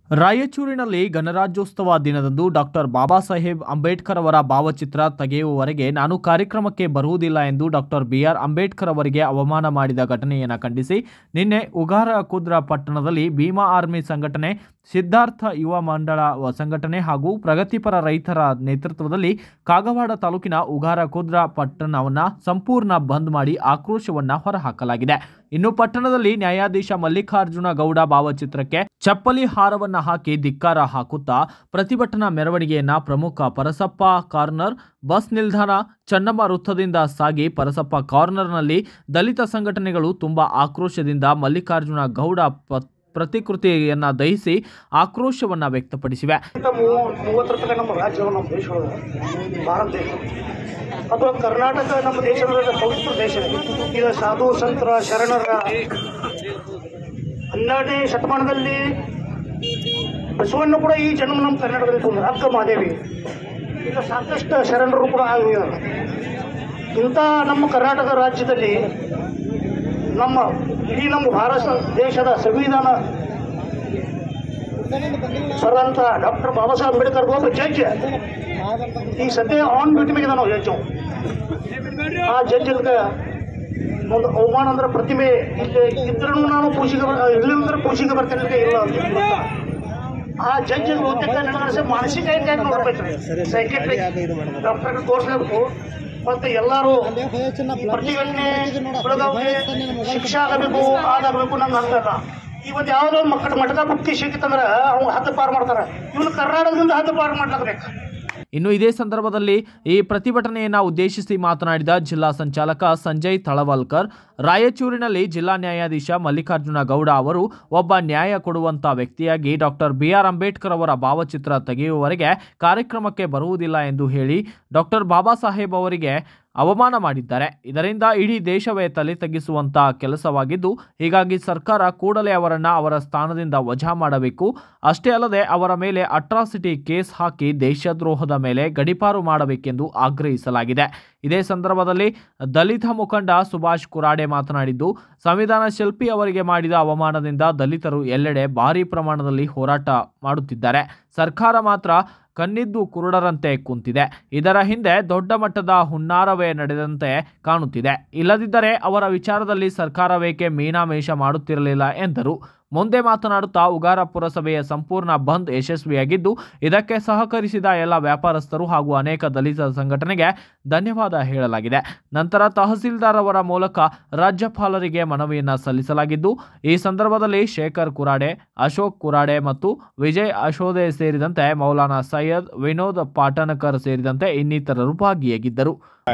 ರಾಯಚೂರಿನಲ್ಲಿ ಗಣರಾಜ್ಯೋತ್ಸವ ದಿನದಂದು ಡಾಕ್ಟರ್ ಬಾಬಾ ಸಾಹೇಬ್ ಅಂಬೇಡ್ಕರ್ ಅವರ ಭಾವಚಿತ್ರ ತೆಗೆಯುವವರೆಗೆ ನಾನು ಕಾರ್ಯಕ್ರಮಕ್ಕೆ ಬರುವುದಿಲ್ಲ ಎಂದು ಡಾಕ್ಟರ್ ಬಿಆರ್ ಅಂಬೇಡ್ಕರ್ ಅವರಿಗೆ ಅವಮಾನ ಮಾಡಿದ ಘಟನೆಯನ್ನು ಖಂಡಿಸಿ ನಿನ್ನೆ ಉಗಾರ ಕುದ್ರ ಪಟ್ಟಣದಲ್ಲಿ ಭೀಮಾ ಆರ್ಮಿ ಸಂಘಟನೆ ಸಿದ್ಧಾರ್ಥ ಯುವ ಮಂಡಳ ಸಂಘಟನೆ ಹಾಗೂ ಪ್ರಗತಿಪರ ರೈತರ ನೇತೃತ್ವದಲ್ಲಿ ಕಾಗವಾಡ ತಾಲೂಕಿನ ಉಗಾರ ಕುದ್ರ ಪಟ್ಟಣವನ್ನು ಸಂಪೂರ್ಣ ಬಂದ್ ಮಾಡಿ ಆಕ್ರೋಶವನ್ನು ಹೊರಹಾಕಲಾಗಿದೆ ಇನ್ನು ಪಟ್ಟಣದಲ್ಲಿ ನ್ಯಾಯಾಧೀಶ ಮಲ್ಲಿಕಾರ್ಜುನ ಗೌಡ ಭಾವಚಿತ್ರಕ್ಕೆ ಚಪ್ಪಲಿ ಹಾರವನ್ನ ಹಾಕಿ ಧಿಕ್ಕಾರ ಹಾಕುತ್ತಾ ಪ್ರತಿಭಟನಾ ಮೆರವಣಿಗೆಯನ್ನ ಪ್ರಮುಖ ಪರಸಪ್ಪ ಕಾರ್ನರ್ ಬಸ್ ನಿಲ್ದಾಣ ಚನ್ನಮ್ಮ ವೃತ್ತದಿಂದ ಸಾಗಿ ಪರಸಪ್ಪ ಕಾರ್ನರ್ನಲ್ಲಿ ದಲಿತ ಸಂಘಟನೆಗಳು ತುಂಬಾ ಆಕ್ರೋಶದಿಂದ ಮಲ್ಲಿಕಾರ್ಜುನ ಗೌಡ ಪ- ಪ್ರತಿಕೃತಿಯನ್ನ ದಹಿಸಿ ಆಕ್ರೋಶವನ್ನ ವ್ಯಕ್ತಪಡಿಸಿವೆ ಇಂಥ ಮೂವ- ಮೂವತ್ತರ ತನಕ ನಮ್ಮ ರಾಜ್ಯ ನಮ್ಮ ದೇಶದೊಳಗೆ ಭಾರತ ದೇಶ ಅಥವಾ ಕರ್ನಾಟಕ ನಮ್ಮ ದೇಶದೊಳಗೆ ಪವಿತ್ರ ದೇಶ ಇದೆ. ಈಗ ಸಾಧು ಸಂತರ ಶರಣರ ಹನ್ನೆರಡನೇ ಶತಮಾನದಲ್ಲಿ ಬಸವಣ್ಣ ಕೂಡ ಈ ಜನ್ಮ ನಮ್ಮ ಕರ್ನಾಟಕದಲ್ಲಿ ತಂದ್ರು ಅಕ್ಕ ಮಹಾದೇವಿ ಈಗ ಸಾಕಷ್ಟು ಶರಣರು ಕೂಡ ಆಗಿದ್ದಾರೆ ಇಂಥ ನಮ್ಮ ಕರ್ನಾಟಕ ರಾಜ್ಯದಲ್ಲಿ ನಮ್ಮ ಇಡೀ ನಮ್ಮ ಭಾರತ ದೇಶದ ಸಂವಿಧಾನ ಸರಂತ ಡಾಕ್ಟರ್ ಬಾಬಾ ಸಾಹೇಬ್ ಅಂಬೇಡ್ಕರ್ ಒಬ್ಬ ಜಡ್ಜ್ ಈ ಸದ್ಯ ಆನ್ ಡ್ಯೂಟಿ ಮೇಲೆ ನಾವು ಜಡ್ಜ್ ಆ ಜಡ್ಜ್ ಒಂದು ಅವಮಾನ ಅಂದ್ರೆ ಪ್ರತಿಮೆ ಇಲ್ಲಿ ಇದ್ರೂ ನಾನು ಪೂಜೆಗೆ ಇಲ್ಲಿಂದ್ರೆ ಪೂಜೆಗೆ ಬರ್ತೇನೆ ಇಲ್ಲ ಅಂತ ಆ ಜಡ್ಜ್ ಬಹುತೇಕ ನನಗೆ ಮಾನಸಿಕ ಇದ್ದಾಗ ನೋಡ್ಬೇಕು ಸೈಕೆಟ್ರಿ ಡಾಕ್ಟರ್ ತೋರಿಸ್ಬೇಕು ಮತ್ತೆ ಎಲ್ಲರೂ ಪ್ರತಿಭಟನೆ ಬೆಳಗಾವಿಗೆ ಶಿಕ್ಷೆ ಆಗಬೇಕು ಅದಾಗಬೇಕು ನಂಗೆ ಅಂತಲ್ಲ ಇವತ್ತು ಯಾವುದೋ ಮಕ್ಕಳ ಮಠದ ಬುಕ್ತಿ ಸಿಕ್ಕಿತ್ತಂದ್ರೆ ಅವ್ನು ಹದ್ದು ಪಾರು ಮಾಡ್ತಾರೆ ಇವನು ಕರ್ನಾಟಕದಿಂದ ಹದ್ದು ಪಾರು ಮಾಡ್ಲಾಗಬೇಕು ಇನ್ನು ಇದೇ ಸಂದರ್ಭದಲ್ಲಿ ಈ ಪ್ರತಿಭಟನೆಯನ್ನ ಉದ್ದೇಶಿಸಿ ಮಾತನಾಡಿದ ಜಿಲ್ಲಾ ಸಂಚಾಲಕ ಸಂಜಯ್ ತಳವಲ್ಕರ್ ರಾಯಚೂರಿನಲ್ಲಿ ಜಿಲ್ಲಾ ನ್ಯಾಯಾಧೀಶ ಮಲ್ಲಿಕಾರ್ಜುನ ಗೌಡ ಅವರು ಒಬ್ಬ ನ್ಯಾಯ ಕೊಡುವಂತ ವ್ಯಕ್ತಿಯಾಗಿ ಡಾಕ್ಟರ್ ಬಿ ಆರ್ ಅಂಬೇಡ್ಕರ್ ಅವರ ಭಾವಚಿತ್ರ ತೆಗೆಯುವವರೆಗೆ ಕಾರ್ಯಕ್ರಮಕ್ಕೆ ಬರುವುದಿಲ್ಲ ಎಂದು ಹೇಳಿ ಡಾಕ್ಟರ್ ಬಾಬಾ ಸಾಹೇಬ್ ಅವರಿಗೆ ಅವಮಾನ ಮಾಡಿದ್ದಾರೆ ಇದರಿಂದ ಇಡೀ ದೇಶವೇ ತಲೆ ತಗ್ಗಿಸುವಂತ ಕೆಲಸವಾಗಿದ್ದು ಹೀಗಾಗಿ ಸರ್ಕಾರ ಕೂಡಲೇ ಅವರನ್ನ ಅವರ ಸ್ಥಾನದಿಂದ ವಜಾ ಮಾಡಬೇಕು ಅಷ್ಟೇ ಅಲ್ಲದೆ ಅವರ ಮೇಲೆ ಅಟ್ರಾಸಿಟಿ ಕೇಸ್ ಹಾಕಿ ದೇಶದ್ರೋಹದ ಮೇಲೆ ಗಡಿಪಾರು ಮಾಡಬೇಕೆಂದು ಆಗ್ರಹಿಸಲಾಗಿದೆ ಇದೇ ಸಂದರ್ಭದಲ್ಲಿ ದಲಿತ ಮುಖಂಡ ಸುಭಾಷ್ ಕುರಾಡೆ ಮಾತನಾಡಿದ್ದು ಸಂವಿಧಾನ ಶಿಲ್ಪಿ ಅವರಿಗೆ ಮಾಡಿದ ಅವಮಾನದಿಂದ ದಲಿತರು ಎಲ್ಲೆಡೆ ಭಾರೀ ಪ್ರಮಾಣದಲ್ಲಿ ಹೋರಾಟ ಮಾಡುತ್ತಿದ್ದಾರೆ ಸರ್ಕಾರ ಮಾತ್ರ ಕಣ್ಣಿದ್ದು ಕುರುಡರಂತೆ ಕುಂತಿದೆ ಇದರ ಹಿಂದೆ ದೊಡ್ಡ ಮಟ್ಟದ ಹುನ್ನಾರವೇ ನಡೆದಂತೆ ಕಾಣುತ್ತಿದೆ ಇಲ್ಲದಿದ್ದರೆ ಅವರ ವಿಚಾರದಲ್ಲಿ ಸರ್ಕಾರವೇಕೆ ಮೀನಾಮೇಷ ಮಾಡುತ್ತಿರಲಿಲ್ಲ ಎಂದರು ಮುಂದೆ ಮಾತನಾಡುತ್ತಾ ಉಗಾರ ಪುರಸಭೆಯ ಸಂಪೂರ್ಣ ಬಂದ್ ಯಶಸ್ವಿಯಾಗಿದ್ದು ಇದಕ್ಕೆ ಸಹಕರಿಸಿದ ಎಲ್ಲ ವ್ಯಾಪಾರಸ್ಥರು ಹಾಗೂ ಅನೇಕ ದಲಿತ ಸಂಘಟನೆಗೆ ಧನ್ಯವಾದ ಹೇಳಲಾಗಿದೆ ನಂತರ ತಹಸೀಲ್ದಾರ್ ಅವರ ಮೂಲಕ ರಾಜ್ಯಪಾಲರಿಗೆ ಮನವಿಯನ್ನ ಸಲ್ಲಿಸಲಾಗಿದ್ದು ಈ ಸಂದರ್ಭದಲ್ಲಿ ಶೇಖರ್ ಕುರಾಡೆ ಅಶೋಕ್ ಕುರಾಡೆ ಮತ್ತು ವಿಜಯ್ ಅಶೋದೆ ಸೇರಿದಂತೆ ಮೌಲಾನಾ ಸೈಯದ್ ವಿನೋದ್ ಪಾಟನಕರ್ ಸೇರಿದಂತೆ ಇನ್ನಿತರರು ಭಾಗಿಯಾಗಿದ್ದರು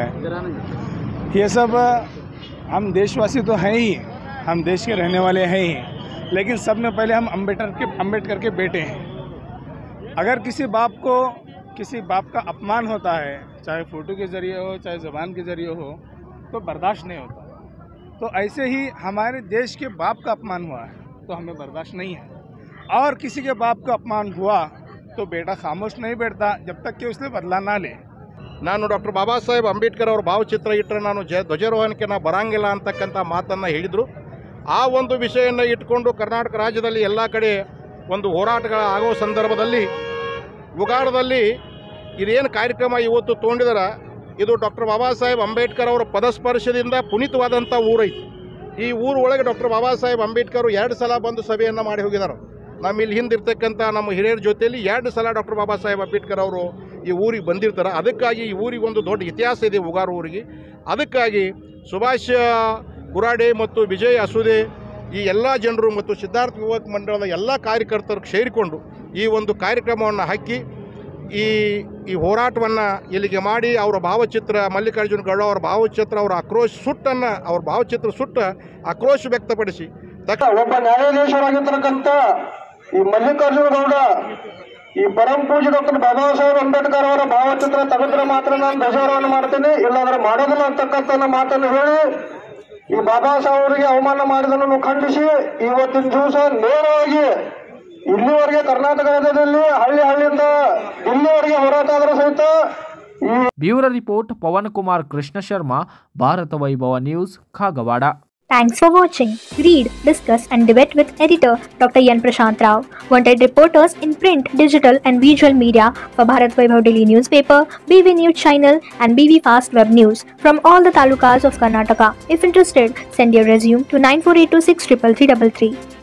ये सब हम देशवासी तो हैं ही हम देश के रहने वाले हैं ही लेकिन सब में पहले हम अम्बेडकर के अम्बेडकर के बेटे हैं अगर किसी बाप को किसी बाप का अपमान होता है चाहे फ़ोटो के ज़रिए हो चाहे ज़बान के ज़रिए हो तो बर्दाश्त नहीं होता तो ऐसे ही हमारे देश के बाप का अपमान हुआ है तो हमें बर्दाश्त नहीं है और किसी के बाप का अपमान हुआ तो बेटा खामोश नहीं बैठता जब तक कि उसने बदला ना ले ನಾನು ಡಾಕ್ಟರ್ ಬಾಬಾ ಸಾಹೇಬ್ ಅಂಬೇಡ್ಕರ್ ಅವ್ರ ಭಾವಚಿತ್ರ ಇಟ್ಟರೆ ನಾನು ಜ ಧ್ವಜಾರೋಹಣಕ್ಕೆ ನಾ ಬರಂಗಿಲ್ಲ ಅಂತಕ್ಕಂಥ ಮಾತನ್ನು ಹೇಳಿದರು ಆ ಒಂದು ವಿಷಯನ ಇಟ್ಕೊಂಡು ಕರ್ನಾಟಕ ರಾಜ್ಯದಲ್ಲಿ ಎಲ್ಲ ಕಡೆ ಒಂದು ಹೋರಾಟಗಳ ಆಗೋ ಸಂದರ್ಭದಲ್ಲಿ ಉಗಾಡದಲ್ಲಿ ಇದೇನು ಕಾರ್ಯಕ್ರಮ ಇವತ್ತು ತೊಗೊಂಡಿದಾರ ಇದು ಡಾಕ್ಟರ್ ಬಾಬಾ ಸಾಹೇಬ್ ಅಂಬೇಡ್ಕರ್ ಅವರ ಪದಸ್ಪರ್ಶದಿಂದ ಪುನೀತವಾದಂಥ ಊರೈತಿ ಈ ಊರು ಒಳಗೆ ಡಾಕ್ಟರ್ ಬಾಬಾ ಸಾಹೇಬ್ ಅಂಬೇಡ್ಕರ್ ಎರಡು ಸಲ ಬಂದು ಸಭೆಯನ್ನು ಮಾಡಿ ಹೋಗಿದ್ದಾರೆ ನಮ್ಮ ಇಲ್ಲಿ ಹಿಂದಿರ್ತಕ್ಕಂಥ ನಮ್ಮ ಹಿರಿಯರ ಜೊತೆಯಲ್ಲಿ ಎರಡು ಸಲ ಡಾಕ್ಟರ್ ಬಾಬಾ ಸಾಹೇಬ್ ಅಂಬೇಡ್ಕರ್ ಅವರು ಈ ಊರಿಗೆ ಬಂದಿರ್ತಾರೆ ಅದಕ್ಕಾಗಿ ಈ ಊರಿಗೆ ಒಂದು ದೊಡ್ಡ ಇತಿಹಾಸ ಇದೆ ಉಗಾರು ಊರಿಗೆ ಅದಕ್ಕಾಗಿ ಸುಭಾಷ್ ಕುರಾಡೆ ಮತ್ತು ವಿಜಯ್ ಅಸುದೆ ಈ ಎಲ್ಲ ಜನರು ಮತ್ತು ಸಿದ್ಧಾರ್ಥ ಯುವಕ ಮಂಡಳದ ಎಲ್ಲ ಕಾರ್ಯಕರ್ತರು ಸೇರಿಕೊಂಡು ಈ ಒಂದು ಕಾರ್ಯಕ್ರಮವನ್ನು ಹಾಕಿ ಈ ಈ ಹೋರಾಟವನ್ನು ಇಲ್ಲಿಗೆ ಮಾಡಿ ಅವರ ಭಾವಚಿತ್ರ ಮಲ್ಲಿಕಾರ್ಜುನ ಗೌಡ ಅವರ ಭಾವಚಿತ್ರ ಅವರ ಆಕ್ರೋಶ ಸುಟ್ಟನ್ನು ಅವ್ರ ಭಾವಚಿತ್ರ ಸುಟ್ಟ ಆಕ್ರೋಶ ವ್ಯಕ್ತಪಡಿಸಿ ತಕ್ಷಣ ಒಬ್ಬ ನ್ಯಾಯಾಧೀಶರಾಗಿರ್ತಕ್ಕಂಥ ಈ ಮಲ್ಲಿಕಾರ್ಜುನ ಗೌಡ ಈ ಪರಂ ಪೂಜ್ಯ ಡಾಕ್ಟರ್ ಬಾಬಾ ಸಾಹೇಬ್ ಅಂಬೇಡ್ಕರ್ ಅವರ ಭಾವಚಿತ್ರ ತೆಗೆದ್ರೆ ಮಾತ್ರ ನಾನು ಧ್ವಜಾರೋಹಣ ಮಾಡ್ತೀನಿ ಇಲ್ಲಾಂದ್ರೆ ಮಾಡೋದಿಲ್ಲ ಅಂತಕ್ಕಂಥ ಮಾತನ್ನು ಹೇಳಿ ಈ ಬಾಬಾ ಸಾಹೇಬ್ ಅವರಿಗೆ ಅವಮಾನ ಮಾಡಿದನ್ನು ಖಂಡಿಸಿ ಇವತ್ತಿನ ದಿವಸ ನೇರವಾಗಿ ಇಲ್ಲಿವರೆಗೆ ಕರ್ನಾಟಕ ರಾಜ್ಯದಲ್ಲಿ ಹಳ್ಳಿ ಹಳ್ಳಿಯಿಂದ ಇಲ್ಲಿವರೆಗೆ ಹೋರಾಟ ಆದರೂ ಸಹಿತ ಈ bureau report Pavan Kumar Krishna Sharma Bharat Vaibhav news Kagwad Thanks for watching. Read, discuss, and debate with editor Dr. Yan Prashant Rao. Wanted reporters in print, digital, and visual media for Bharat Vaibhav Daily newspaper, BV News channel, and BV Fast Web News from all the talukas of Karnataka. If interested, send your resume to 9482633333.